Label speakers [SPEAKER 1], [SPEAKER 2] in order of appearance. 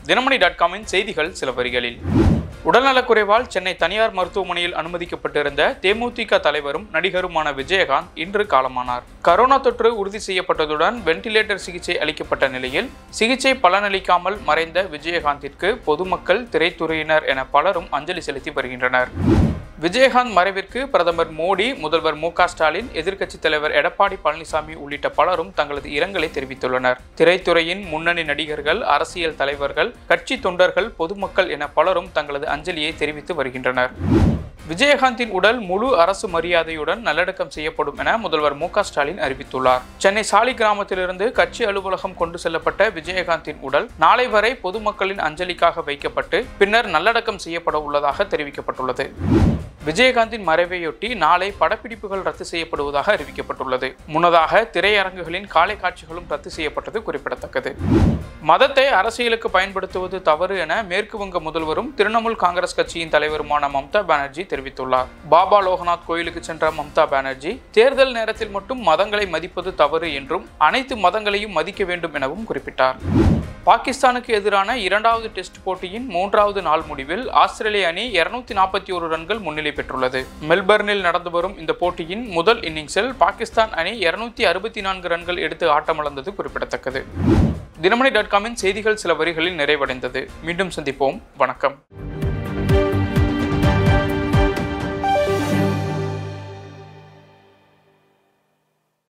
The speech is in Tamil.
[SPEAKER 1] தினமணி டாட் காமின் செய்திகள் சில வரிகளில் உடல்நலக்குறைவால் சென்னை தனியார் மருத்துவமனையில் அனுமதிக்கப்பட்டிருந்த தேமுதிக தலைவரும் நடிகருமான விஜயகாந்த் இன்று காலமானார் கரோனா தொற்று உறுதி செய்யப்பட்டதுடன் வென்டிலேட்டர் சிகிச்சை அளிக்கப்பட்ட நிலையில் சிகிச்சை பலனளிக்காமல் மறைந்த விஜயகாந்திற்கு பொதுமக்கள் திரைத்துறையினர் என பலரும் அஞ்சலி செலுத்தி வருகின்றனர் விஜயகாந்த் மறைவிற்கு பிரதமர் மோடி முதல்வர் மு க ஸ்டாலின் எதிர்க்கட்சித் தலைவர் எடப்பாடி பழனிசாமி உள்ளிட்ட பலரும் தங்களது இரங்கலை தெரிவித்துள்ளனர் திரைத்துறையின் முன்னணி நடிகர்கள் அரசியல் தலைவர்கள் கட்சி தொண்டர்கள் பொதுமக்கள் என பலரும் தங்களது அஞ்சலியை தெரிவித்து வருகின்றனர் விஜயகாந்தின் உடல் முழு அரசு மரியாதையுடன் நல்லடக்கம் செய்யப்படும் என முதல்வர் மு க ஸ்டாலின் அறிவித்துள்ளார் சென்னை சாலி கிராமத்திலிருந்து கட்சி அலுவலகம் கொண்டு செல்லப்பட்ட விஜயகாந்தின் உடல் நாளை வரை பொதுமக்களின் அஞ்சலிக்காக வைக்கப்பட்டு பின்னர் நல்லடக்கம் செய்யப்பட உள்ளதாக தெரிவிக்கப்பட்டுள்ளது விஜயகாந்தின் மறைவையொட்டி நாளை படப்பிடிப்புகள் ரத்து செய்யப்படுவதாக அறிவிக்கப்பட்டுள்ளது முன்னதாக திரையரங்குகளின் காலை காட்சிகளும் ரத்து செய்யப்பட்டது குறிப்பிடத்தக்கது மதத்தை அரசியலுக்கு பயன்படுத்துவது தவறு என மேற்கு வங்க முதல்வரும் திரிணாமுல் காங்கிரஸ் கட்சியின் தலைவருமான மம்தா பானர்ஜி தெரிவித்துள்ளார் பாபா லோகநாத் கோயிலுக்கு சென்ற மம்தா பானர்ஜி தேர்தல் நேரத்தில் மட்டும் மதங்களை மதிப்பது தவறு என்றும் அனைத்து மதங்களையும் மதிக்க வேண்டும் எனவும் குறிப்பிட்டார் பாகிஸ்தானுக்கு எதிரான இரண்டாவது டெஸ்ட் போட்டியின் மூன்றாவது நாள் முடிவில் ஆஸ்திரேலிய அணி இருநூத்தி நாற்பத்தி ஒரு ரன்கள் முன்னிலை பெற்றுள்ளது மெல்பர்னில் நடந்து வரும் இந்த போட்டியின் முதல் இன்னிங்ஸில் பாகிஸ்தான் அணி இருநூத்தி அறுபத்தி நான்கு ரன்கள் எடுத்து ஆட்டமிழந்தது குறிப்பிடத்தக்கது தினமணி டாட் காமின் செய்திகள் சில வரிகளில் நிறைவடைந்தது மீண்டும் சந்திப்போம் வணக்கம்